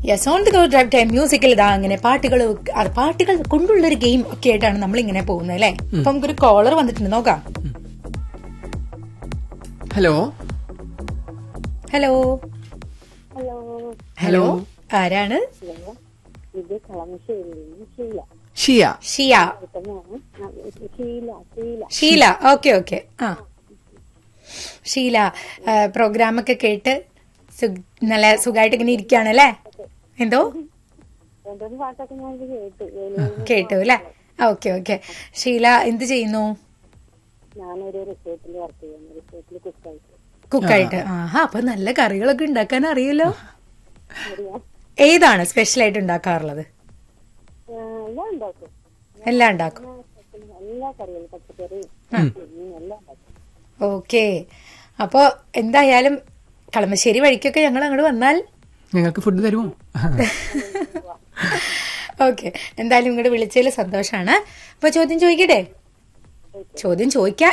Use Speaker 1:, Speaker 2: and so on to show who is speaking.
Speaker 1: yes on the go drive time മ്യൂസിക്കിൽ ഇതാ അങ്ങനെ പാട്ടുകൾ അത് പാട്ടുകൾ കൊണ്ടുള്ള ഒരു ഗെയിം ഒക്കെ ആയിട്ടാണ് നമ്മൾ ഇങ്ങനെ പോകുന്നത് അല്ലേ അപ്പൊ നമുക്കൊരു കോളർ വന്നിട്ടുണ്ട് നോക്കാം
Speaker 2: ഹലോ
Speaker 1: ഹലോ
Speaker 3: ഹലോ
Speaker 1: ഹലോ ആരാണ്
Speaker 3: ഹലോ ഇത് കളമശ്ശേരിയിൽ നിന്ന് ഷീല
Speaker 2: ഷിയ
Speaker 1: ഷിയ
Speaker 3: ഇത്തന്നെയാണ് ആ, ഷീല ഷീല
Speaker 1: ഷീല ഓക്കെ ഓക്കെ ആ ഷീല പ്രോഗ്രാം ഒക്കെ കേട്ട് സു- നല്ല സുഖമായിട്ട് ഇങ്ങനെ ഇരിക്കുകയാണ് അല്ലേ എന്തോ
Speaker 3: രണ്ടൊരു പാട്ടൊക്കെ ഞാൻ ഇത് കേട്ടു വേലൂരിൽ
Speaker 1: കേട്ടു അല്ലേ ഓക്കെ ഓക്കെ ഷീല എന്ത് ചെയ്യുന്നു
Speaker 3: ഞാനൊരു റിസോർട്ടിൽ വർക്ക് ചെയ്യുന്നു റിസോർട്ടിൽ കുക്കായിട്ട്
Speaker 1: കുക്കായിട്ട് ആഹാ അപ്പൊ നല്ല കറികളൊക്കെ ഉണ്ടാക്കാൻ അറിയുമല്ലോ
Speaker 3: അറിയാം
Speaker 1: ഏതാണ് സ്പെഷ്യൽ ആയിട്ട് ഉണ്ടാക്കാറുള്ളത്
Speaker 3: ആ, എല്ലാം ഉണ്ടാക്കും
Speaker 1: എല്ലാം ഉണ്ടാക്കും
Speaker 3: എല്ലാ എല്ലാ കറികളും പച്ചക്കറി മീൻ എല്ലാം ഉണ്ടാക്കും
Speaker 1: ഓക്കെ അപ്പോ എന്തായാലും കളമശ്ശേരി വഴിക്കൊക്കെ ഞങ്ങൾ അങ്ങോട്ട് വന്നാൽ
Speaker 2: നിങ്ങൾക്ക് ഫുഡ് തരുമോ
Speaker 1: ഓക്കെ എന്തായാലും ഇങ്ങോട്ട് വിളിച്ചതിൽ സന്തോഷാണ് അപ്പൊ ചോദ്യം ചോദിക്കട്ടെ ചോദ്യം ചോദിക്കാം